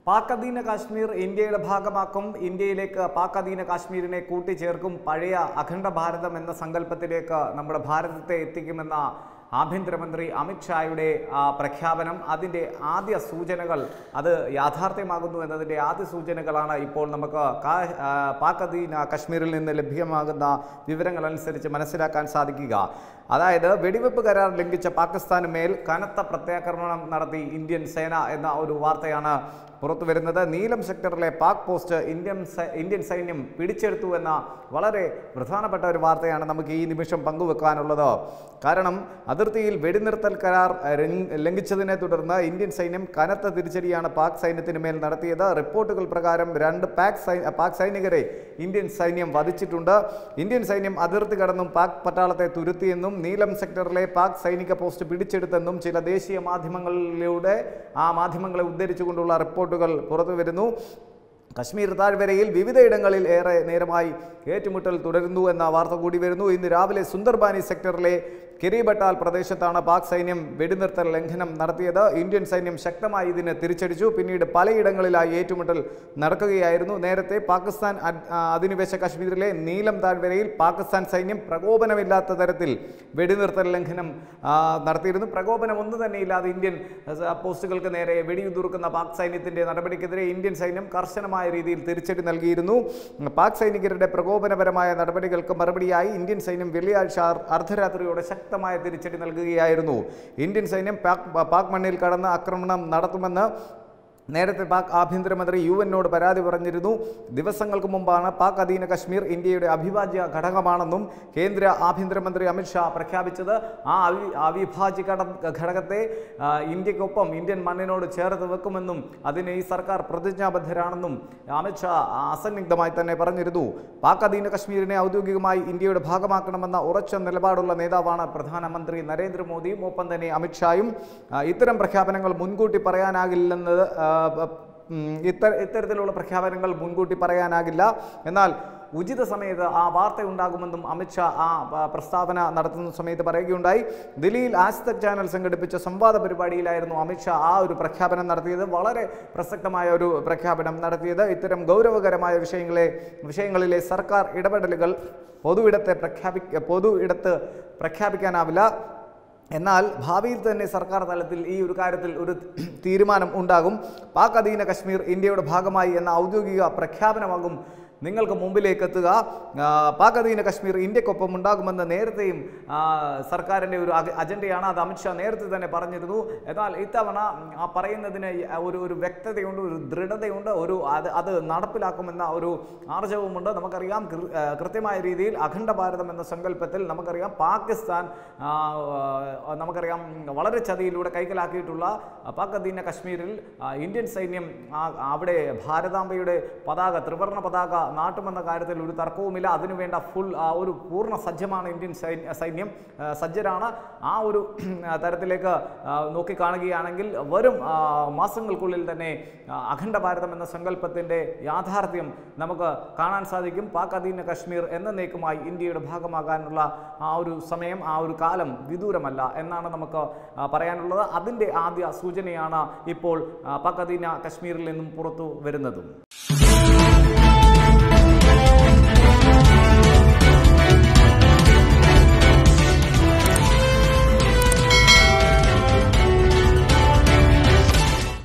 പാക് അധീന കാശ്മീർ ഇന്ത്യയുടെ ഭാഗമാക്കും ഇന്ത്യയിലേക്ക് പാക് അധീന കാശ്മീരിനെ കൂട്ടിച്ചേർക്കും പഴയ അഖണ്ഡ ഭാരതം എന്ന സങ്കല്പത്തിലേക്ക് നമ്മുടെ ഭാരതത്തെ എത്തിക്കുമെന്ന ആഭ്യന്തരമന്ത്രി അമിത്ഷായുടെ ആ, പ്രഖ്യാപനം അതിൻ്റെ ആദ്യ സൂചനകൾ അത് യാഥാർത്ഥ്യമാകുന്നു എന്നതിൻ്റെ ആദ്യ സൂചനകളാണ് ഇപ്പോൾ നമുക്ക് കാ- ആ, പാക് അധീന കശ്മീരിൽ നിന്ന് ലഭ്യമാകുന്ന വിവരങ്ങൾ അനുസരിച്ച് മനസ്സിലാക്കാൻ സാധിക്കുക അതായത് വെടിവെപ്പ് കരാർ ലംഘിച്ച പാകിസ്ഥാന് മേൽ കനത്ത പ്രത്യാക്രമണം നടത്തി ഇന്ത്യൻ സേന എന്ന ഒരു വാർത്തയാണ് പുറത്തു വരുന്നത് നീലം സെക്ടറിലെ പാക് പോസ്റ്റ് ഇന്ത്യൻ സൈ- ഇന്ത്യൻ സൈന്യം പിടിച്ചെടുത്തു എന്ന വളരെ പ്രധാനപ്പെട്ട ഒരു വാർത്തയാണ് നമുക്ക് ഈ നിമിഷം പങ്കുവെക്കാനുള്ളത് കാരണം അതിർത്തിയിൽ വെടിനിർത്തൽ കരാർ രംഗ്- ലംഘിച്ചതിനെ തുടർന്ന് ഇന്ത്യൻ സൈന്യം കനത്ത തിരിച്ചടിയാണ് പാക് സൈന്യത്തിന് മേൽ നടത്തിയത് റിപ്പോർട്ടുകൾ പ്രകാരം രണ്ട് പാക് സൈ പാക് സൈനികരെ ഇന്ത്യൻ സൈന്യം വധിച്ചിട്ടുണ്ട് ഇന്ത്യൻ സൈന്യം അതിർത്തി കടന്നും പാക് പട്ടാളത്തെ തുരുത്തിയെന്നും നീലം സെക്ടറിലെ പാക് സൈനിക പോസ്റ്റ് പിടിച്ചെടുത്തെന്നും ചില ദേശീയ മാധ്യമങ്ങളിലൂടെ ആ മാധ്യമങ്ങളെ ഉദ്ധരിച്ചുകൊണ്ടുള്ള റിപ്പോർട്ടുകൾ പുറത്തു വരുന്നു കശ്മീർ താഴ്വരയിൽ വിവിധയിടങ്ങളിൽ ഏറെ നേരമായി ഏറ്റുമുട്ടൽ തുടരുന്നു എന്ന വാർത്ത കൂടി വരുന്നു ഇന്ന് രാവിലെ സുന്ദർബാനി സെക്ടറിലെ കിരിബട്ടാൽ പ്രദേശത്താണ് പാക് സൈന്യം വെടിനിർത്തൽ ലംഘനം നടത്തിയത് ഇന്ത്യൻ സൈന്യം ശക്തമായി ഇതിന് തിരിച്ചടിച്ചു പിന്നീട് പലയിടങ്ങളിലായി ഏറ്റുമുട്ടൽ നടക്കുകയായിരുന്നു നേരത്തെ പാകിസ്ഥാൻ അ- ആ, അധിനിവേശ കശ്മീരിലെ നീലം താഴ്വരയിൽ പാകിസ്ഥാൻ സൈന്യം പ്രകോപനമില്ലാത്ത തരത്തിൽ വെടിനിർത്തൽ ലംഘനം ആ, നടത്തിയിരുന്നു പ്രകോപനം ഒന്നും തന്നെ ഇല്ലാതെ ഇന്ത്യൻ ആ, പോസ്റ്റുകൾക്ക് നേരെ വെടിയുതിർക്കുന്ന പാക് സൈന്യത്തിന്റെ നടപടിക്കെതിരെ ഇന്ത്യൻ സൈന്യം കർശനമായ രീതിയിൽ തിരിച്ചടി നൽകിയിരുന്നു പാക് സൈനികരുടെ പ്രകോപനപരമായ നടപടികൾക്ക് മറുപടിയായി ഇന്ത്യൻ സൈന്യം വെള്ളിയാഴ്ച അർ- അർദ്ധരാത്രിയോടെ ശക്തമായ തിരിച്ചടി നൽകുകയായിരുന്നു ഇന്ത്യൻ സൈന്യം പാക് പാക് മണ്ണിൽ കടന്ന് ആക്രമണം നടത്തുമെന്ന് നേരത്തെ പാക് ആഭ്യന്തരമന്ത്രി യു എന്നോട് പരാതി പറഞ്ഞിരുന്നു ദിവസങ്ങൾക്ക് മുമ്പാണ് പാക് അധീന കശ്മീർ ഇന്ത്യയുടെ അവിഭാജ്യ ഘടകമാണെന്നും കേന്ദ്ര ആഭ്യന്തരമന്ത്രി അമിത്ഷാ പ്രഖ്യാപിച്ചത് ആ അവി അവിഭാജ്യ ഘട ഘടകത്തെ ആ, ഇന്ത്യക്കൊപ്പം ഇന്ത്യൻ മണ്ണിനോട് ചേർത്ത് വെക്കുമെന്നും അതിന് ഈ സർക്കാർ പ്രതിജ്ഞാബദ്ധരാണെന്നും അമിത്ഷാ അസന്നിഗ്ധമായി തന്നെ പറഞ്ഞിരുന്നു പാക് അധീന കശ്മീരിനെ ഔദ്യോഗികമായി ഇന്ത്യയുടെ ഭാഗമാക്കണമെന്ന ഉറച്ച നിലപാടുള്ള നേതാവാണ് പ്രധാനമന്ത്രി നരേന്ദ്രമോദിയും ഒപ്പം തന്നെ അമിത്ഷായും ആ, ഇത്തരം പ്രഖ്യാപനങ്ങൾ മുൻകൂട്ടി പറയാനാകില്ലെന്നത് ആ, ബ- ഉം, ഇത്ത ഇത്തരത്തിലുള്ള പ്രഖ്യാപനങ്ങൾ മുൻകൂട്ടി പറയാനാകില്ല എന്നാൽ ഉചിത സമയത്ത് ആ വാർത്ത ഉണ്ടാകുമെന്നും അമിത്ഷാ ആ പ- പ്രസ്താവന നടത്തുന്ന സമയത്ത് പറയുകയുണ്ടായി ദില്ലിയിൽ ആജ് തക് ചാനൽ സംഘടിപ്പിച്ച സംവാദ പരിപാടിയിലായിരുന്നു അമിത്ഷാ ആ ഒരു പ്രഖ്യാപനം നടത്തിയത് വളരെ പ്രസക്തമായ ഒരു പ്രഖ്യാപനം നടത്തിയത് ഇത്തരം ഗൗരവകരമായ വിഷയങ്ങളെ വിഷയങ്ങളിലെ സർക്കാർ ഇടപെടലുകൾ പൊതുവിടത്തെ പ്രഖ്യാപി പൊതു ഇടത്ത് പ്രഖ്യാപിക്കാനാവില്ല എന്നാൽ ഭാവിയിൽ തന്നെ സർക്കാർ തലത്തിൽ ഈ ഒരു കാര്യത്തിൽ ഒരു തീരുമാനം ഉണ്ടാകും പാക് അധീന കശ്മീർ ഇന്ത്യയുടെ ഭാഗമായി എന്ന ഔദ്യോഗിക പ്രഖ്യാപനമാകും നിങ്ങൾക്ക് മുമ്പിലേക്ക് എത്തുക ആ, പാക് അധീന കശ്മീർ ഇന്ത്യക്കൊപ്പം ഉണ്ടാകുമെന്ന് നേരത്തെയും ആ, സർക്കാരിൻ്റെ ഒരു അജ- അജണ്ടയാണ് അത് അമിത്ഷാ നേരത്തെ തന്നെ പറഞ്ഞിരുന്നു എന്നാൽ ഇത്തവണ ആ പറയുന്നതിന് ഒരു ഒരു വ്യക്തതയുണ്ട് ഒരു ദൃഢതയുണ്ട് ഒരു അത് അത് നടപ്പിലാക്കുമെന്ന ഒരു ആർജവമുണ്ട് നമുക്കറിയാം കൃ- ആ, കൃത്യമായ രീതിയിൽ അഖണ്ഡ ഭാരതം എന്ന സങ്കല്പത്തിൽ നമുക്കറിയാം പാകിസ്ഥാൻ ആ, ആ, നമുക്കറിയാം വളരെ ചതിയിലൂടെ കൈക്കലാക്കിയിട്ടുള്ള പാക് അധീന കശ്മീരിൽ ആ, ഇന്ത്യൻ സൈന്യം ആ, അവിടെ ഭാരതാംബയുടെ പതാക ത്രിവർണ്ണ പതാക നാട്ടുമെന്ന കാര്യത്തിൽ ഒരു തർക്കവുമില്ല അതിനുവേണ്ട ഫുൾ ആ ഒരു പൂർണ്ണ സജ്ജമാണ് ഇന്ത്യൻ സൈന്യ- സൈന്യം ആ, സജ്ജരാണ് ആ ഒരു ആ, തരത്തിലേക്ക് ആ, നോക്കിക്കാണുകയാണെങ്കിൽ വരും ആ, മാസങ്ങൾക്കുള്ളിൽ തന്നെ ആ, അഖണ്ഡ ഭാരതം എന്ന സങ്കല്പത്തിൻ്റെ യാഥാർത്ഥ്യം നമുക്ക് കാണാൻ സാധിക്കും പാക് അധീന കശ്മീർ എന്നേക്കുമായി ഇന്ത്യയുടെ ഭാഗമാകാനുള്ള ആ ഒരു സമയം ആ ഒരു കാലം വിദൂരമല്ല എന്നാണ് നമുക്ക് ആ, പറയാനുള്ളത് അതിൻ്റെ ആദ്യ സൂചനയാണ് ഇപ്പോൾ ആ, പാക് അധീന കശ്മീരിൽ നിന്നും പുറത്തു വരുന്നതും